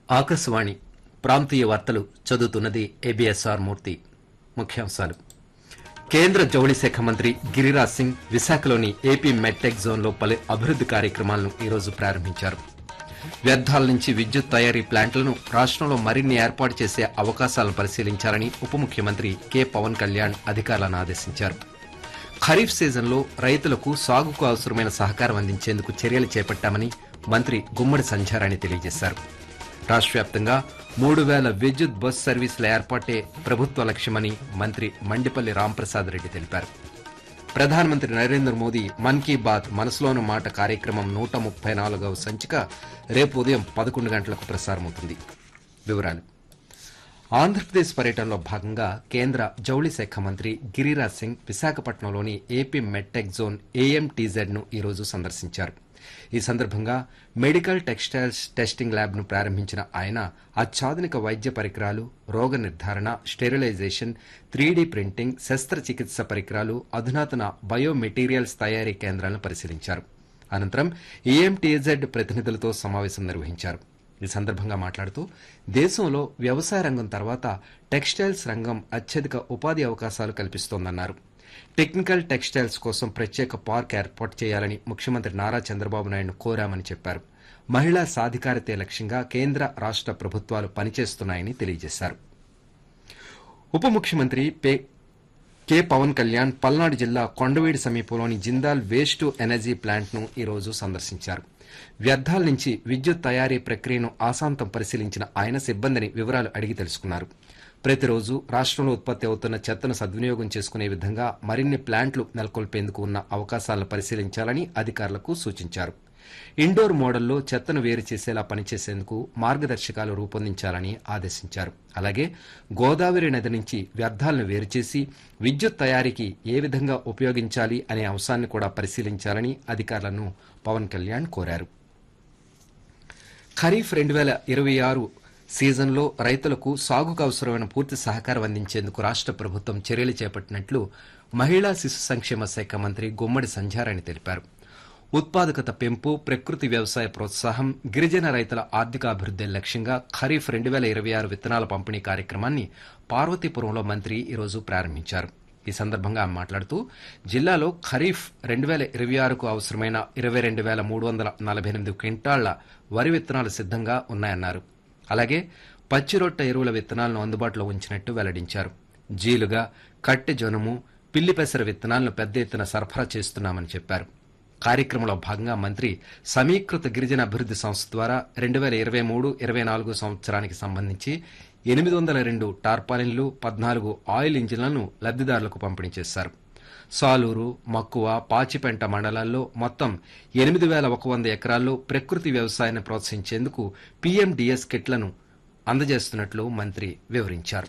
ఆకాశవాణి ప్రాంతీయ వార్తలు చదువుతున్నది ఏబిఎస్ఆర్ మూర్తి ముఖ్యాంశాలు కేంద్ర జౌళి శాఖ మంత్రి గిరిరాజ్ సింగ్ విశాఖలోని ఏపీ మెట్టెక్ జోన్లో పలు అభివృద్ది కార్యక్రమాలను ఈరోజు ప్రారంభించారు వ్యర్థాల నుంచి విద్యుత్ తయారీ ప్లాంట్లను రాష్ట్రంలో మరిన్ని ఏర్పాటు చేసే అవకాశాలను పరిశీలించాలని ఉప ముఖ్యమంత్రి కె పవన్ కళ్యాణ్ అధికారులను ఆదేశించారు ఖరీఫ్ సీజన్లో రైతులకు సాగుకు అవసరమైన సహకారం అందించేందుకు చర్యలు చేపట్టామని మంత్రి గుమ్మడి సంధ్యారాణి తెలియజేశారు రాష్ట్ర వ్యాప్తంగా మూడు వేల విద్యుత్ బస్ సర్వీసుల ఏర్పాటే ప్రభుత్వ లక్ష్యమని మంత్రి మండిపల్లి రాంప్రసాద్ రెడ్డి తెలిపారు ప్రధానమంత్రి నరేంద్ర మోదీ మన్ కీ బాత్ మనసులోని మాట కార్యక్రమం నూట ముప్పై నాలుగవ సంచిక రేపు ఉదయం పదకొండు గంటలకు ప్రసారమవుతుంది వివరాలు ఆంధ్రప్రదేశ్ పర్యటనలో భాగంగా కేంద్ర జౌళి శాఖ మంత్రి గిరిరాజ్ సింగ్ విశాఖపట్నంలోని ఏపీ మెట్టెక్ జోన్ ఏఎంటీజెడ్ ను ఈరోజు సందర్శించారు ఈ సందర్భంగా మెడికల్ టెక్స్టైల్స్ టెస్టింగ్ ల్యాబ్ ను ప్రారంభించిన ఆయన అత్యాధునిక వైద్య పరికరాలు రోగ నిర్ధారణ స్టెరిలైజేషన్ త్రీడీ ప్రింటింగ్ శస్త్రచికిత్స పరికరాలు అధునాతన బయోమెటీరియల్స్ తయారీ కేంద్రాలను పరిశీలించారు అనంతరం ఏఎంటీజెడ్ ప్రతినిధులతో సమావేశం నిర్వహించారు ఈ సందర్భంగా మాట్లాడుతూ దేశంలో వ్యవసాయ రంగం తర్వాత టెక్స్టైల్స్ రంగం అత్యధిక ఉపాధి అవకాశాలు కల్పిస్తోందన్నారు టెక్నికల్ టెక్స్టైల్స్ కోసం ప్రత్యేక పార్క్ ఏర్పాటు చేయాలని ముఖ్యమంత్రి నారా చంద్రబాబు నాయుడు కోరామని చెప్పారు మహిళా సాధికారతే లక్ష్యంగా కేంద్ర రాష్ట ప్రభుత్వాలు పనిచేస్తున్నాయని తెలియజేశారు ఉప ముఖ్యమంత్రి పే కె పవన్ కళ్యాణ్ పల్నాడు జిల్లా కొండవీడి సమీపంలోని Jindal waste to energy plant ను ఈరోజు సందర్శించారు వ్యర్థాల నుంచి విద్యుత్ తయారీ ప్రక్రియను ఆశాంతం పరిశీలించిన ఆయన సిబ్బందిని వివరాలు అడిగి తెలుసుకున్నారు ప్రతిరోజు రాష్ట్రంలో ఉత్పత్తి అవుతున్న చెత్తను సద్వినియోగం చేసుకునే విధంగా మరిన్ని ప్లాంట్లు నెలకొల్పేందుకు ఉన్న అవకాశాలను పరిశీలించాలని అధికారులకు సూచించారు ఇండోర్ మోడల్లో చెత్తను వేరు చేసేలా పనిచేసేందుకు మార్గదర్శకాలు రూపొందించాలని ఆదేశించారు అలాగే గోదావరి నది నుంచి వ్యర్థాలను వేరు చేసి విద్యుత్ తయారీకి ఏ విధంగా ఉపయోగించాలి అనే అంశాన్ని కూడా పరిశీలించాలని అధికారులను పవన్ కళ్యాణ్ కోరారు ఖరీఫ్ రెండు వేల ఇరవై ఆరు సీజన్లో రైతులకు సాగుకు అవసరమైన పూర్తి సహకారం అందించేందుకు రాష్ట ప్రభుత్వం చర్యలు చేపట్టినట్లు మహిళా శిశు సంక్షేమ శాఖ మంత్రి గుమ్మడి సంధ్యారాణి తెలిపారు ఉత్పాదకత పెంపు ప్రకృతి వ్యవసాయ ప్రోత్సాహం గిరిజన రైతుల ఆర్థికాభివృద్ది లక్ష్యంగా ఖరీఫ్ రెండు వేల ఇరవై ఆరు విత్తనాల పంపిణీ కార్యక్రమాన్ని పార్వతీపురంలో మంత్రి ఈరోజు ప్రారంభించారు ఈ సందర్భంగా ఆమె మాట్లాడుతూ జిల్లాలో ఖరీఫ్ రెండు వేల ఇరవై ఆరుకు అవసరమైన ఇరవై రెండు వేల మూడు వందల నలభై ఎనిమిది క్వింటాళ్ల వరి విత్తనాలు సిద్ధంగా ఉన్నాయన్నారు అలాగే పచ్చిరొట్ట ఎరువుల విత్తనాలను అందుబాటులో ఉంచినట్టు వెల్లడించారు జీలుగా కట్టె జనుము పిల్లి పెసర విత్తనాలను పెద్ద ఎత్తున సరఫరా చేస్తున్నామని చెప్పారు కార్యక్రమంలో భాగంగా మంత్రి సమీకృత గిరిజన అభివృద్ది సంస్థ ద్వారా రెండు వేల ఇరవై మూడు ఇరవై నాలుగు సంవత్సరానికి సంబంధించి ఎనిమిది వందల రెండు టార్పాలిన్లు పద్నాలుగు ఆయిల్ ఇంజిన్లను లబ్దిదారులకు పంపిణీ చేశారు సాలూరు మక్కువ పాచిపెంట మండలాల్లో మొత్తం ఎనిమిది వేల ఒక వంద ఎకరాల్లో ప్రకృతి వ్యవసాయాన్ని ప్రోత్సహించేందుకు పీఎండీఎస్ కిట్లను అందజేస్తున్నట్లు మంత్రి వివరించారు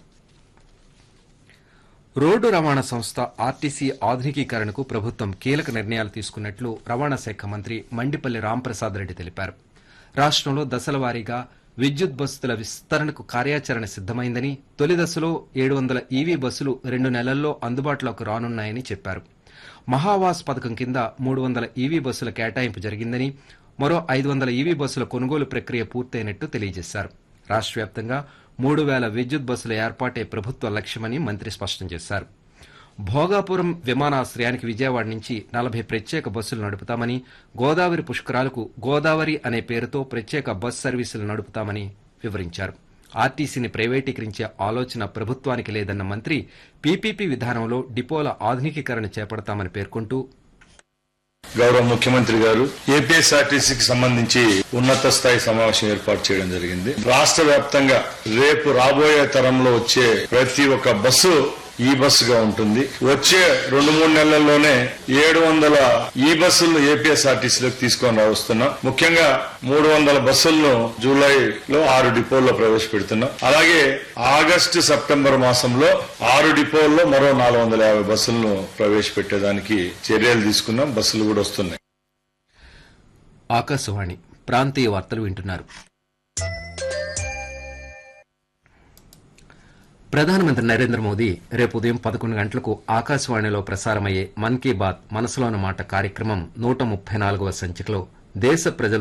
రోడ్డు రవాణా సంస్థ ఆర్టీసీ ఆధునికీకరణకు ప్రభుత్వం కీలక నిర్ణయాలు తీసుకున్నట్లు రవాణా శాఖ మంత్రి మండిపల్లి రాంప్రసాద్ రెడ్డి తెలిపారు రాష్ట్రంలో దశల వారీగా విద్యుత్ బస్సుల విస్తరణకు కార్యాచరణ సిద్దమైందని తొలి దశలో ఏడు వందల ఈవీ బస్సులు రెండు నెలల్లో అందుబాటులోకి రానున్నాయని చెప్పారు మహావాస్ పథకం కింద మూడు వందల ఈవీ బస్సుల కేటాయింపు జరిగిందని మరో ఐదు వందల ఈవీ బస్సుల కొనుగోలు ప్రక్రియ పూర్తయినట్టు తెలియజేశారు రాష్ట్ర వ్యాప్తంగా మూడు వేల విద్యుత్ బస్సుల ఏర్పాటే ప్రభుత్వ లక్ష్యమని మంత్రి స్పష్టం చేశారు భోగాపురం విమానాశ్రయానికి విజయవాడ నుంచి నలభై ప్రత్యేక బస్సులు నడుపుతామని గోదావరి పుష్కరాలకు గోదావరి అనే పేరుతో ప్రత్యేక బస్ సర్వీసులు నడుపుతామని వివరించారు ఆర్టీసీని ప్రైవేటీకరించే ఆలోచన ప్రభుత్వానికి లేదన్న మంత్రి పీపీపీ విధానంలో డిపోల ఆధునికీకరణ చేపడతామని పేర్కొంటూ గౌరవ ముఖ్యమంత్రి గారు ఏపీఎస్ఆర్టీసీకి సంబంధించి ఉన్నత స్థాయి సమావేశం ఏర్పాటు చేయడం జరిగింది రాష్ట్ర వ్యాప్తంగా రేపు రాబోయే తరంలో వచ్చే ప్రతి ఒక్క బస్సు ఈ బస్సుగా ఉంటుంది వచ్చే రెండు మూడు నెలల్లోనే ఏడు వందల ఈ బస్సులను ఏపీఎస్ఆర్టీసీలోకి తీసుకొని రావస్తున్నాం ముఖ్యంగా మూడు వందల బస్సులను జూలైలో ఆరు డిపోల్లో ప్రవేశపెడుతున్నాం అలాగే ఆగస్టు సెప్టెంబర్ మాసంలో ఆరు డిపోల్లో మరో నాలుగు వందల యాభై బస్సులను ప్రవేశపెట్టేదానికి చర్యలు తీసుకున్నాం బస్సులు కూడా వస్తున్నాయి ఆకాశవాణి ప్రాంతీయ వార్తలు వింటున్నారు ప్రధానమంత్రి నరేంద్ర మోదీ రేపు ఉదయం పదకొండు గంటలకు ఆకాశవాణిలో ప్రసారమయ్యే మన్ కీ బాత్ మనసులోని మాట కార్యక్రమం నూట ముప్పై నాలుగవ సంచికలో దేశ ప్రజల